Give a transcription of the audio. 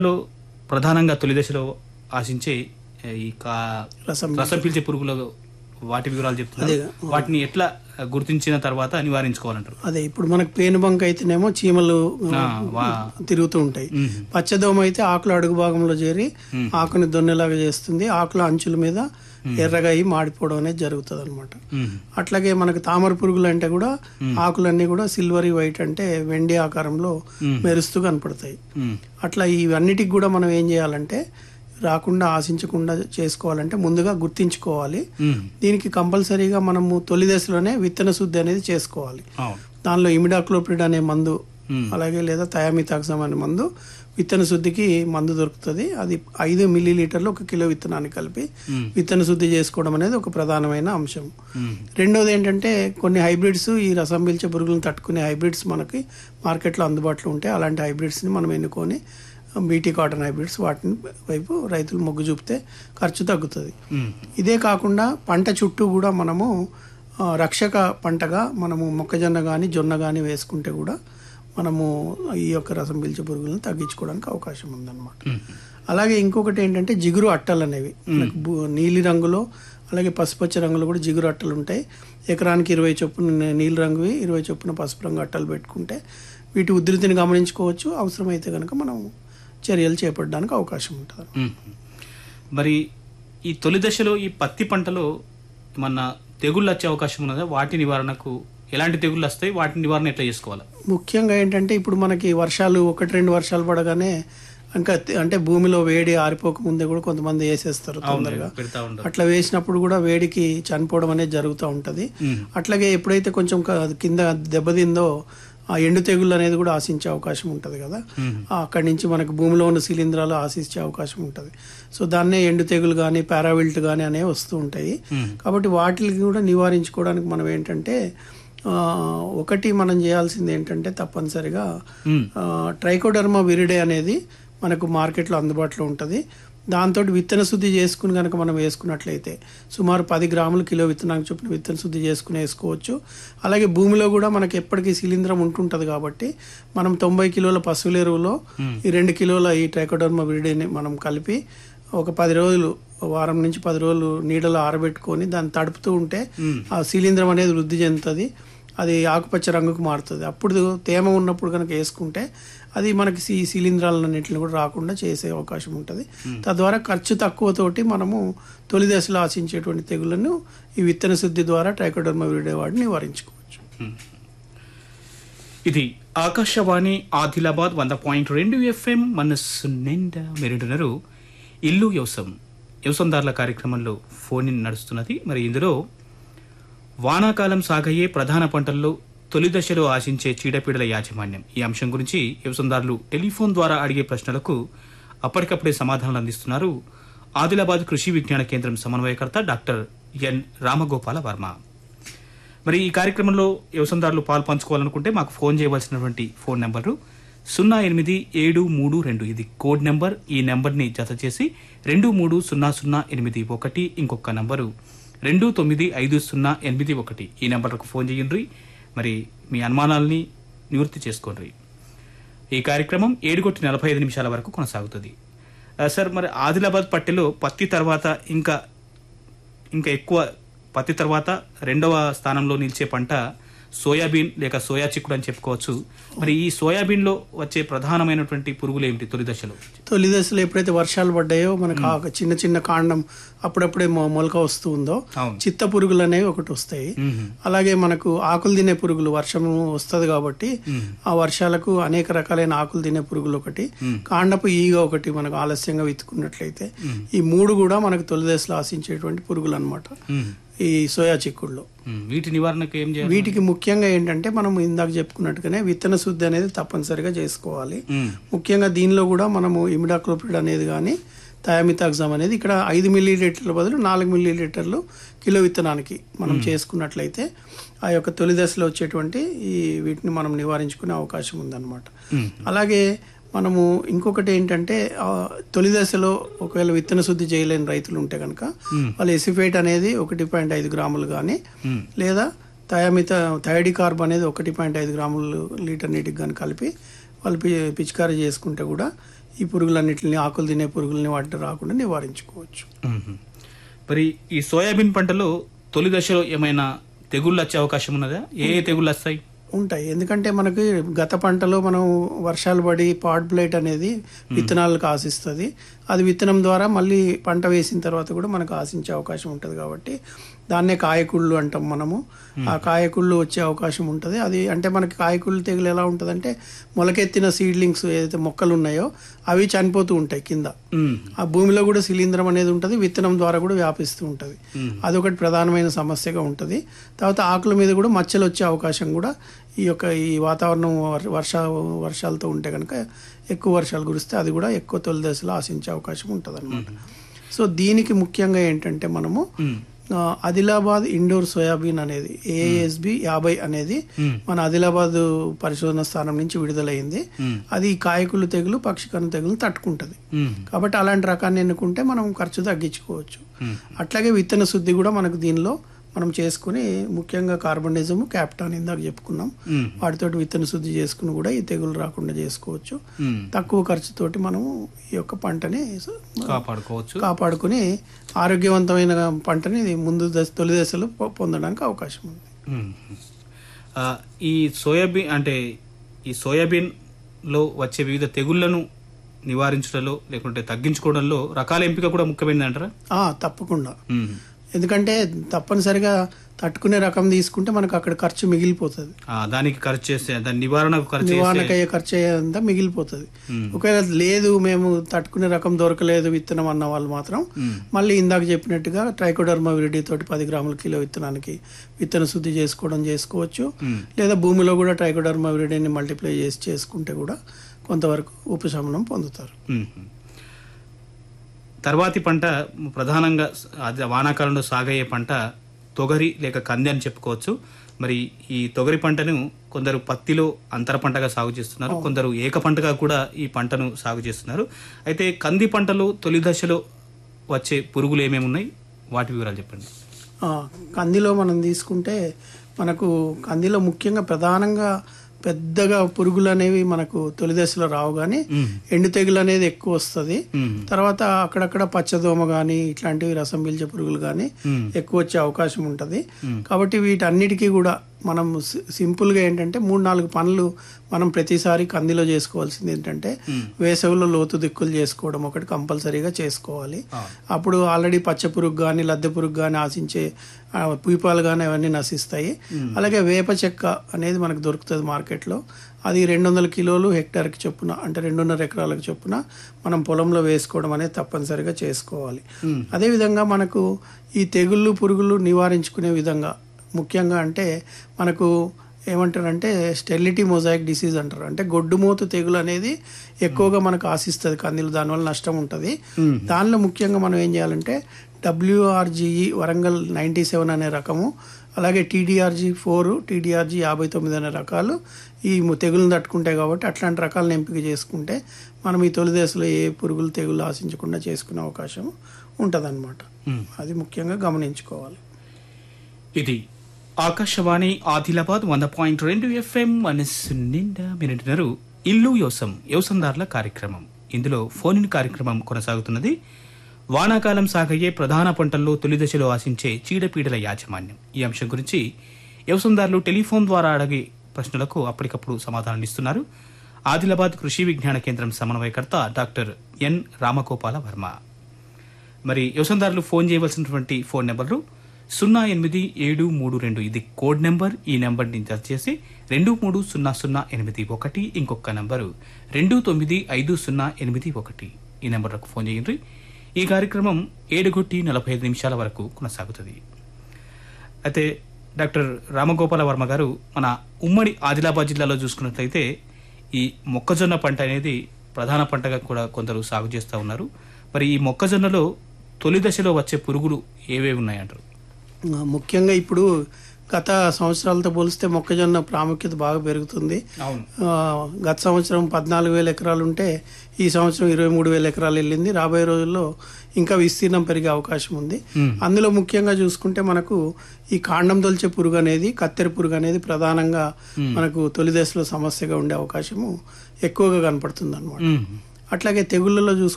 లో ప్రధానంగా తొలి దశలో ఆశించే ఏ, ఈ కా- రసం రసం పీల్చే పురుగుల వాటి వివరాలు చెప్తున్నారు అదేగా. వాటిని ఎట్లా గుర్తించిన తర్వాత నివారించుకోవాలంటారు అదే ఇప్పుడు మనకు పేనుబంక అయితేనేమో చీమలు ఆ, వా- తిరుగుతూ ఉంటాయి మ్మ్. పచ్చదోమ అయితే ఆకుల అడుగు భాగంలో చేరి మ్మ్. ఆకుని దొన్నెలాగా చేస్తుంది ఆకుల అంచుల మీద ఎర్రగా అయి మాడిపోవడం అనేది జరుగుతుంది అనమాట మ్మ్. అట్లాగే మనకు తామర పురుగులు అంటే కూడా ఆకులన్నీ కూడా సిల్వరీ వైట్ అంటే వెండి ఆకారంలో మ్మ్. మెరుస్తూ కనపడతాయి మ్మ్. అట్లా ఇవన్నిటికి కూడా మనం ఏం చేయాలంటే రాకుండా ఆశించకుండా చేసుకోవాలంటే ముందుగా గుర్తించుకోవాలి మ్మ్. దీనికి కంపల్సరీగా మనము తొలి దశలోనే విత్తన శుద్ధి అనేది చేసుకోవాలి అవును దానిలో ఇమిడాక్లోప్రిడ్ అనే మందు మ్మ్. అలాగే లేదా థయామితాక్సమ్ అనే మందు విత్తన శుద్ధికి మందు దొరుకుతుంది అది ఐదు మిల్లీ లీటర్లు ఒక కిలో విత్తనాన్ని కలిపి మ్మ్. విత్తన శుద్ధి చేసుకోవడం అనేది ఒక ప్రధానమైన అంశం మ్మ్. రెండోది ఏంటంటే కొన్ని హైబ్రిడ్స్ ఈ రసం పీల్చే పురుగులను తట్టుకునే హైబ్రిడ్స్ మనకి మార్కెట్లో అందుబాటులో ఉంటాయి అలాంటి హైబ్రిడ్స్ని మనం ఎన్నుకొని బీటీ కాటన్ హైబ్రిడ్స్ వాటిని వైపు రైతులు మొగ్గు చూపితే ఖర్చు తగ్గుతుంది మ్మ్. ఇదే కాకుండా పంట చుట్టూ కూడా మనము ఆ, రక్షక పంటగా మనము మొక్కజొన్న కానీ జొన్న కానీ వేసుకుంటే కూడా మనము ఈ యొక్క రసం పీల్చే పురుగులను తగ్గించుకోవడానికి అవకాశం ఉందన్నమాట మ్మ్. అలాగే ఇంకొకటి ఏంటంటే జిగురు అట్టలు అనేవి మనకు బు- నీలి రంగులో అలాగే పసుపచ్చ రంగులో కూడా జిగురు అట్టలు ఉంటాయి ఎకరానికి ఇరవై చొప్పున నీ- నీలి రంగువి ఇరవై చొప్పున పసుపు రంగు అట్టలు పెట్టుకుంటే వీటి ఉధృతిని గమనించుకోవచ్చు అవసరమైతే కనుక మనం చర్యలు చేపట్టడానికి అవకాశం ఉంటుంది మ్మ్. మరి ఈ తొలి దశలో ఈ పత్తి పంటలో మన తెగుళ్ళు వచ్చే అవకాశం ఉన్నదా వాటి నివారణకు ఎలాంటి తెగుళ్ళు వస్తాయి వాటి నివారణ ఎట్లా చేసుకోవాలి ముఖ్యంగా ఏంటంటే ఇప్పుడు మనకి వర్షాలు ఒకటి రెండు వర్షాలు పడగానే ఇంకా తే- అంటే భూమిలో వేడి ఆరిపోక ముందే కూడా కొంతమంది వేసేస్తారు తొందరగా పెడతా ఉంటారు అట్లా వేసినప్పుడు కూడా వేడికి చనిపోవడం అనేది జరుగుతూ ఉంటుంది మ్మ్. అట్లాగే ఎప్పుడైతే కొంచెం క- కింద దెబ్బతిందో ఆ ఎండు తెగుళ్ళు అనేది కూడా ఆశించే అవకాశం ఉంటుంది కదా మ్మ్. ఆ అక్కడి నుంచి మనకు భూమిలో ఉన్న శిలీంధ్రాలు ఆశించే అవకాశం ఉంటుంది సో దాన్నే ఎండు తెగులు కానీ పారావిల్ట్ కానీ అనేవి వస్తూ ఉంటాయి మ్మ్. కాబట్టి వాటిని కూడా నివారించుకోవడానికి మనం ఏంటంటే ఆ, ఒకటి మనం చేయాల్సింది ఏంటంటే తప్పనిసరిగా మ్మ్. ఆ, ట్రైకోడర్మా విరిడే అనేది మనకు మార్కెట్లో అందుబాటులో ఉంటుంది దాంతో విత్తన శుద్ధి చేసుకుని కనుక మనం వేసుకున్నట్లయితే సుమారు పది గ్రాములు కిలో విత్తనానికి చొప్పున విత్తన శుద్ధి చేసుకుని వేసుకోవచ్చు అలాగే భూమిలో కూడా మనకి ఎప్పటికీ శిలీంధ్రం ఉంటుంటుంది కాబట్టి మనం తొంభై కిలోల పశువుల ఎరువులో ఈ రెండు కిలోల ఈ ట్రైకోడర్మా విరిడేని మనం కలిపి ఒక పది రోజులు వారం నుంచి పది రోజులు నీడలో ఆరబెట్టుకొని దాన్ని తడుపుతూ ఉంటే ఆ శిలీంధ్రం అనేది వృద్ధి చెందుతుంది అది ఆకుపచ్చ రంగుకు మారుతుంది అప్పుడు తేమ ఉన్నప్పుడు కనుక వేసుకుంటే అది మనకి ఈ శిలీంధ్రాలన్నింటిని కూడా రాకుండా చేసే అవకాశం ఉంటుంది తద్వారా ఖర్చు తక్కువతోటి మనము తొలి దశలో ఆశించేటువంటి తెగులను ఈ విత్తన శుద్ధి ద్వారా ట్రైకోడర్మా విరిడే వాడిని నివారించుకోవచ్చు ఇది ఆకాశవాణి ఆదిలాబాద్ వంద పాయింట్ రెండు ఎఫ్ఎం మనస్సు నిండా మీరుంటున్నారు ఇల్లు వ్యవసం వ్యవసందారుల కార్యక్రమంలో ఫోన్ ఇన్ నడుస్తున్నది మరి ఇందులో వానాకాలం సాగయ్యే ప్రధాన పంటల్లో తొలి దశలో ఆశించే చీడపీడల యాజమాన్యం ఈ అంశం గురించి వ్యవసందారులు టెలిఫోన్ ద్వారా అడిగే ప్రశ్నలకు అప్పటికప్పుడే సమాధానాలు అందిస్తున్నారు ఆదిలాబాద్ కృషి విజ్ఞాన కేంద్రం సమన్వయకర్త డాక్టర్ ఎన్ రామగోపాల వర్మ మరి ఈ కార్యక్రమంలో వ్యవసాయదారులు పాలు పంచుకోవాలనుకుంటే మాకు ఫోన్ చేయవలసినటువంటి ఫోన్ నెంబరు సున్నా ఎనిమిది ఏడు మూడు రెండు ఇది కోడ్ నెంబర్ ఈ నెంబర్ని జత చేసి రెండు మూడు సున్నా సున్నా ఎనిమిది ఒకటి ఇంకొక నంబరు రెండు తొమ్మిది ఐదు సున్నా ఎనిమిది ఒకటి ఈ నెంబర్లకు ఫోన్ చేయండి మరి మీ అనుమానాల్ని నివృత్తి చేసుకోండి ఈ కార్యక్రమం ఏడుగొట్టి నలభై ఐదు నిమిషాల వరకు కొనసాగుతుంది ఆ, సార్ మరి ఆదిలాబాద్ పట్టెలో పత్తి తర్వాత ఇంకా ఇంకా ఎక్కువ పత్తి తర్వాత రెండవ స్థానంలో నిలిచే పంట సోయాబీన్ లేక సోయా చిక్కుడు అని చెప్పుకోవచ్చు మరి ఈ సోయాబీన్ లో వచ్చే ప్రధానమైనటువంటి పురుగులు ఏమిటి తొలి దశలో తొలి దశలో ఎప్పుడైతే వర్షాలు పడ్డాయో మనకు ఆ చిన్న చిన్న కాండం అప్పుడప్పుడే మొ- మొలక వస్తూ ఉందో అవును చిత్త పురుగులు అనేవి ఒకటి వస్తాయి మ్మ్. అలాగే మనకు ఆకులు తినే పురుగులు వర్షం వస్తుంది కాబట్టి మ్మ్. ఆ వర్షాలకు అనేక రకాలైన ఆకులు తినే పురుగులు ఒకటి మ్మ్. కాండపు ఈగ ఒకటి మనకు ఆలస్యంగా విత్తుకున్నట్లయితే ఈ మూడు కూడా మనకు తొలి దశలో ఆశించేటువంటి పురుగులు అనమాట మ్మ్. ఈ సోయా చిక్కుడులో మ్మ్. వీటి నివారణకు ఏం చేయాలి వీటికి ముఖ్యంగా ఏంటంటే మనం ఇందాక చెప్పుకున్నట్టుగానే విత్తన శుద్ధి అనేది తప్పనిసరిగా చేసుకోవాలి మ్మ్. ముఖ్యంగా దీనిలో కూడా మనము ఇమిడాక్లోపిడ్ అనేది కానీ థయామితాగ్జామ్ అనేది ఇక్కడ ఐదు మిల్లీ లీటర్ల బదులు నాలుగు మిల్లీ లీటర్లు కిలో విత్తనానికి మనం చేసుకున్నట్లయితే ఆ యొక్క తొలి దశలో వచ్చేటువంటి ఈ వీటిని మనం నివారించుకునే అవకాశం ఉందన్నమాట మ్మ్. అలాగే మనము ఇంకొకటి ఏంటంటే ఆ, తొలి దశలో ఒకవేళ విత్తన శుద్ధి చేయలేని రైతులు ఉంటే కనుక వాళ్ళు ఎసిఫేట్ అనేది ఒకటి పాయింట్ ఐదు గ్రాములు కానీ మ్మ్. లేదా థయామిత థైడి కార్బ్ అనేది ఒకటి పాయింట్ ఐదు గ్రాములు లీటర్ నీటికి కానీ కలిపి వాళ్ళు పి పిచికారీ చేసుకుంటే కూడా ఈ పురుగులన్నిటిని ఆకులు తినే పురుగుల్ని వాటిని రాకుండా నివారించుకోవచ్చు మ్మ్. మరి ఈ సోయాబీన్ పంటలో తొలి దశలో ఏమైనా తెగుళ్ళు వచ్చే అవకాశం ఉన్నదా ఏ ఏ తెగుళ్ళు వస్తాయి ఉంటాయి ఎందుకంటే మనకి గత పంటలో మనం వర్షాలు పడి పాడ్ బ్లైట్ అనేది విత్తనాలకు ఆశిస్తుంది అది విత్తనం ద్వారా మళ్ళీ పంట వేసిన తర్వాత కూడా మనకు ఆశించే అవకాశం ఉంటుంది కాబట్టి దాన్నే కాయకుళ్ళు అంటాం మనము ఆ కాయకుళ్ళు వచ్చే అవకాశం ఉంటుంది అది అంటే మనకి కాయకుళ్ళు తెగులు ఎలా ఉంటుందంటే మొలకెత్తిన సీడ్లింగ్స్ ఏదైతే మొక్కలు ఉన్నాయో అవి చనిపోతూ ఉంటాయి కింద మ్మ్. ఆ భూమిలో కూడా శిలీంధ్రం అనేది ఉంటుంది విత్తనం ద్వారా కూడా వ్యాపిస్తూ ఉంటుంది అదొకటి ప్రధానమైన సమస్యగా ఉంటుంది తర్వాత ఆకుల మీద కూడా మచ్చలు వచ్చే అవకాశం కూడా ఈ యొక్క ఈ వాతావరణం వర్- వర్ష వర్షాలతో ఉంటే కనుక ఎక్కువ వర్షాలు కురిస్తే అది కూడా ఎక్కువ తొలి దశలో ఆశించే అవకాశం ఉంటుంది అనమాట సో దీనికి ముఖ్యంగా ఏంటంటే మనము మ్మ్. ఆ, ఆదిలాబాద్ ఇండోర్ సోయాబీన్ అనేది ఏఎస్బి యాభై అనేది మన ఆదిలాబాద్ పరిశోధన స్థానం నుంచి విడుదలైంది మ్మ్. అది ఈ కాయకులు తెగులు పక్షికను తెగులు తట్టుకుంటది మ్మ్. కాబట్టి అలాంటి రకాన్ని ఎన్నుకుంటే మనం ఖర్చు తగ్గించుకోవచ్చు మ్మ్. అట్లాగే విత్తన శుద్ధి కూడా మనకు దీనిలో మనం చేసుకుని ముఖ్యంగా కార్బనిజము క్యాప్టాన్ ఇందాక చెప్పుకున్నాం మ్మ్. వాటితోటి విత్తన శుద్ధి చేసుకుని కూడా ఈ తెగులు రాకుండా చేసుకోవచ్చు మ్మ్. తక్కువ ఖర్చుతోటి మనము ఈ యొక్క పంటని కాపాడుకోవచ్చు కాపాడుకుని ఆరోగ్యవంతమైన పంటని ముందు దశ తొలి దశలో పొ- పొందడానికి అవకాశం ఉంది మ్మ్. ఆ, ఈ సోయాబీన్ అంటే ఈ సోయాబీన్ లో వచ్చే వివిధ తెగుళ్లను నివారించడంలో లేకుంటే తగ్గించుకోవడంలో రకాల ఎంపిక కూడా ముఖ్యమైనది అంటారా ఆ, తప్పకుండా ఎందుకంటే తప్పనిసరిగా తట్టుకునే రకం తీసుకుంటే మనకు అక్కడ ఖర్చు మిగిలిపోతుంది దానికి ఖర్చు చేస్తే దాని నివారణకు ఖర్చు చేస్తే నివారణకు అయ్యే ఖర్చు అయ్యేంతా మిగిలిపోతుంది మ్మ్. ఒకవేళ లేదు మేము తట్టుకునే రకం దొరకలేదు విత్తనం అన్న వాళ్ళు మాత్రం మ్మ్. మళ్ళీ ఇందాక చెప్పినట్టుగా ట్రైకోడర్మా విరిడి తోటి పది గ్రాముల కిలో విత్తనానికి విత్తన శుద్ధి చేసుకోవడం చేసుకోవచ్చు మ్మ్. లేదా భూమిలో కూడా ట్రైకోడర్మా విరిడిని మల్టిప్లై చేసి చేసుకుంటే కూడా కొంతవరకు ఉపశమనం పొందుతారు మ్మ్. తర్వాతి పంట ప్రధానంగా అది వానాకాలంలో సాగయ్యే పంట తొగరి లేక కంది అని చెప్పుకోవచ్చు మరి ఈ తొగరి పంటను కొందరు పత్తిలో అంతర పంటగా సాగు చేస్తున్నారు కొందరు ఏక పంటగా కూడా ఈ పంటను సాగు చేస్తున్నారు అయితే కంది పంటలో తొలి దశలో వచ్చే పురుగులు ఏమేమి ఉన్నాయి వాటి వివరాలు చెప్పండి ఆ, కందిలో మనం తీసుకుంటే మనకు కందిలో ముఖ్యంగా ప్రధానంగా పెద్దగా పురుగులు అనేవి మనకు తొలి దశలో రావు కానీ మ్మ్. ఎండు తెగులు అనేది ఎక్కువ వస్తుంది మ్మ్. తర్వాత అక్కడక్కడ పచ్చదోమ కానీ ఇట్లాంటివి రసం పీల్చే పురుగులు కానీ మ్మ్. ఎక్కువ వచ్చే అవకాశం ఉంటుంది కాబట్టి వీటన్నిటికీ కూడా మనం సి- సింపుల్గా ఏంటంటే మూడు నాలుగు పనులు మనం ప్రతిసారి కందిలో చేసుకోవాల్సింది ఏంటంటే వేసవిలో లోతు దిక్కులు చేసుకోవడం ఒకటి కంపల్సరీగా చేసుకోవాలి ఆ. అప్పుడు ఆల్రెడీ పచ్చ పురుగు కానీ లద్దె పురుగు కానీ ఆశించే ఆ, పీపాలు కానీ అవన్నీ నశిస్తాయి అలాగే వేప చెక్క అనేది మనకు దొరుకుతుంది మార్కెట్లో అది రెండు వందల కిలోలు హెక్టార్కి చొప్పున అంటే రెండున్నర ఎకరాలకు చొప్పున మనం పొలంలో వేసుకోవడం అనేది తప్పనిసరిగా చేసుకోవాలి అదేవిధంగా మనకు ఈ తెగుళ్ళు పురుగులు నివారించుకునే విధంగా ముఖ్యంగా అంటే మనకు ఏమంటారంటే స్టెరిలిటీ మొజాయిక్ డిసీజ్ అంటారు అంటే గొడ్డుమూత తెగులు అనేది ఎక్కువగా మనకు ఆశిస్తుంది కందిలు దానివల్ల నష్టం ఉంటుంది దానిలో ముఖ్యంగా మనం ఏం చేయాలంటే డబ్ల్యూఆర్జీఈ వరంగల్ నైంటీ సెవెన్ అనే రకము అలాగే టీడీఆర్జీ ఫోర్ టీడీఆర్జీ యాభై తొమ్మిది అనే రకాలు ఈ ము- తెగులను తట్టుకుంటాయి కాబట్టి అట్లాంటి రకాలను ఎంపిక చేసుకుంటే మనం ఈ తొలి దశలో ఏ పురుగులు తెగులు ఆశించకుండా చేసుకునే అవకాశం ఉంటుందన్నమాట మ్మ్. అది ముఖ్యంగా గమనించుకోవాలి ఇది ఆకాశవాణి ఆదిలాబాద్ వంద పాయింట్ రెండు ఎఫ్ఎం మనస్సు నిండా మీరింటున్నారు ఇల్లు యోసం యోసందారుల కార్యక్రమం ఇందులో ఫోన్ ఇన్ కార్యక్రమం కొనసాగుతున్నది వానాకాలం సాగయ్యే ప్రధాన పంటల్లో తొలి దశలో ఆశించే చీడపీడల యాజమాన్యం ఈ అంశం గురించి వ్యవసాయదారులు టెలిఫోన్ ద్వారా అడిగే ప్రశ్నలకు అప్పటికప్పుడు సమాధానాలు ఇస్తున్నారు ఆదిలాబాద్ కృషి విజ్ఞాన కేంద్రం సమన్వయకర్త డాక్టర్ ఎన్ రామగోపాల వర్మ మరి వ్యవసాయదారులు ఫోన్ చేయవలసినటువంటి ఫోన్ నెంబర్లు సున్నా ఎనిమిది ఏడు మూడు రెండు ఇది కోడ్ నెంబర్ ఈ నెంబర్ని జత చేసి రెండు మూడు సున్నా సున్నా ఎనిమిది ఒకటి ఇంకొక నెంబరు రెండు తొమ్మిది ఐదు సున్నా ఎనిమిది ఒకటి ఈ నెంబర్లకు ఫోన్ చేయండి ఈ కార్యక్రమం ఏడుగొట్టి నలభై ఐదు నిమిషాల వరకు కొనసాగుతుంది అయితే డాక్టర్ రామగోపాల వర్మ గారు మన ఉమ్మడి ఆదిలాబాద్ జిల్లాలో చూసుకున్నట్లయితే ఈ మొక్కజొన్న పంట అనేది ప్రధాన పంటగా కూడా కొందరు సాగు చేస్తూ ఉన్నారు మరి ఈ మొక్కజొన్నలో తొలి దశలో వచ్చే పురుగులు ఏవేవి ఉన్నాయంటారు ఆ, ముఖ్యంగా ఇప్పుడు గత సంవత్సరాలతో పోలిస్తే మొక్కజొన్న ప్రాముఖ్యత బాగా పెరుగుతుంది అవును ఆ, గత సంవత్సరం పద్నాలుగు వేల ఎకరాలు ఉంటే ఈ సంవత్సరం ఇరవై మూడు వేల ఎకరాలు వెళ్ళింది రాబోయే రోజుల్లో ఇంకా విస్తీర్ణం పెరిగే అవకాశం ఉంది మ్మ్. అందులో ముఖ్యంగా చూసుకుంటే మనకు ఈ కాండం తొలిచే పురుగు అనేది కత్తెర పురుగు అనేది ప్రధానంగా మనకు తొలి దశలో సమస్యగా ఉండే అవకాశము ఎక్కువగా కనపడుతుంది అనమాట మ్మ్. అట్లాగే తెగుళ్ళలో చూసుకుంటే